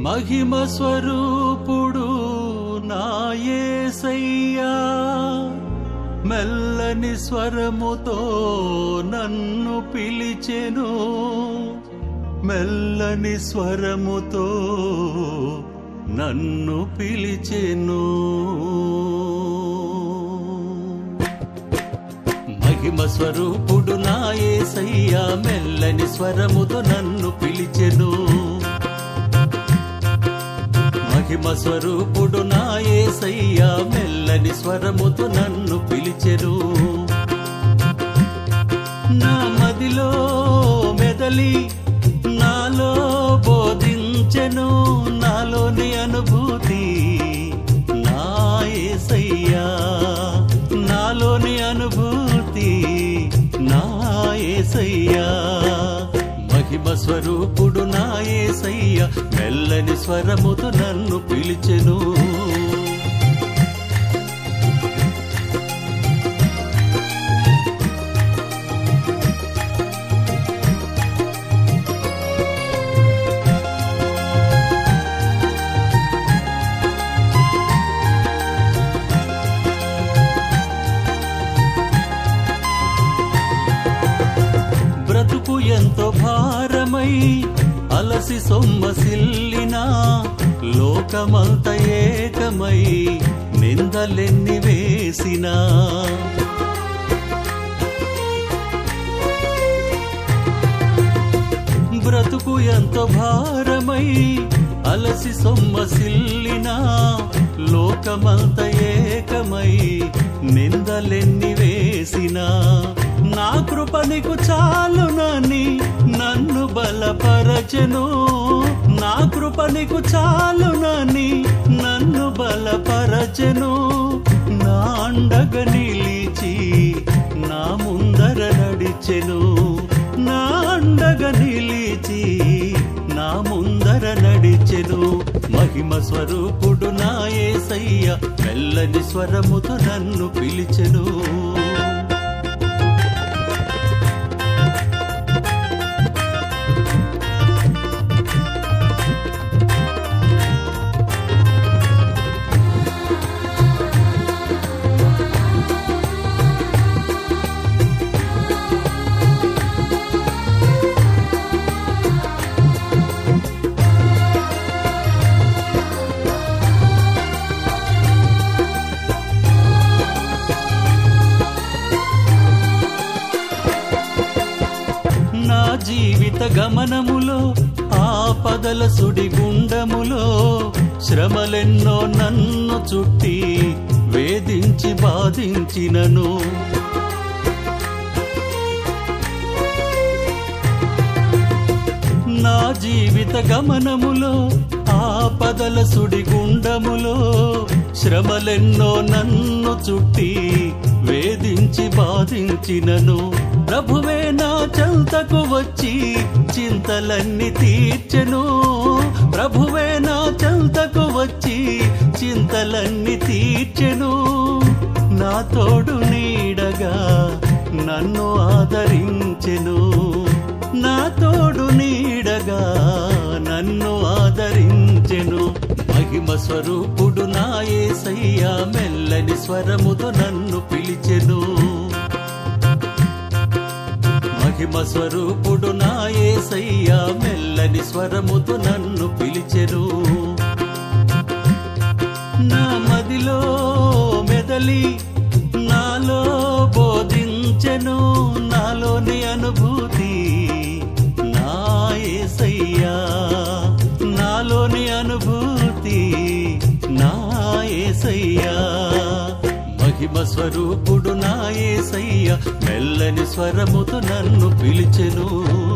మహిమ స్వరూపుడు నాయసయ్యా మెల్లని స్వరముతో నన్ను పిలిచెను మెల్లని స్వరముతో నన్ను పిలిచెను మహిమ స్వరూపుడు నాయసయ్యా మెల్లని స్వరముతో నన్ను పిలిచెను మహిమ స్వరూపుడు నాయసయ్యా మెల్లని స్వరముతో నన్ను పిలిచెను నా మదిలో మెదలి నాలో బోధించెను నాలోని అనుభూతి నాయసయ్యా నాలోని అనుభూతి నాయసయ్యా మహిమ స్వరూపుడు నాయసయ్య మెల్లని స్వరముతో నన్ను పిలిచెను బ్రతుకు ఎంతో భారమై అలసి సొమ్మసిల్లినా లోకమంత ఏకమై నిందలెన్ని వేసినా బ్రతుకు ఎంతో భారమై అలసి సొమ్మసిల్లినా లోకమంత ఏకమై నిందలెన్ని వేసినా నా కృప నీకు చాలునని నన్ను బలపరచెను నా కృప నీకు చాలునని నన్ను బలపరచెను నా అండగ నిలిచి నా ముందర నడిచెను నా అండగ నిలిచి నా ముందర నడిచెను మహిమ స్వరూపుడు నా యేసయ్య మెల్లని స్వరముతో నన్ను పిలిచెను నా జీవిత గమనములో ఆపదల సుడిగుండములో శ్రమలెన్నో నన్ను చుట్టి వేధించి బాధించినను నా జీవిత గమనములో ఆపదల సుడిగుండములో శ్రమలెన్నో నన్ను చుట్టి వేధించి బాధించినను ప్రభువే నా చెంతకు వచ్చి చింతలన్నీ తీర్చెను ప్రభువే నా చెంతకు వచ్చి చింతలన్నీ తీర్చెను నా తోడు నీడగా నన్ను ఆదరించెను నా తోడు నీడగా నన్ను ఆదరించెను మహిమ స్వరూపుడు నా యేసయ్యా మెల్లని స్వరముతో నన్ను పిలిచెను మహిమ స్వరూపుడు నా యేసయ్యా మెల్లని స్వరముతో నన్ను పిలిచెను నా మదిలో మెదలి నాలో బోధించెను నాలోని అనుభూతి నా యేసయ్యా నాలోని అనుభూతి నా యేసయ్యా మహిమ స్వరూపుడు నా యేసయ్య మెల్లని స్వరముతో నన్ను పిలిచెను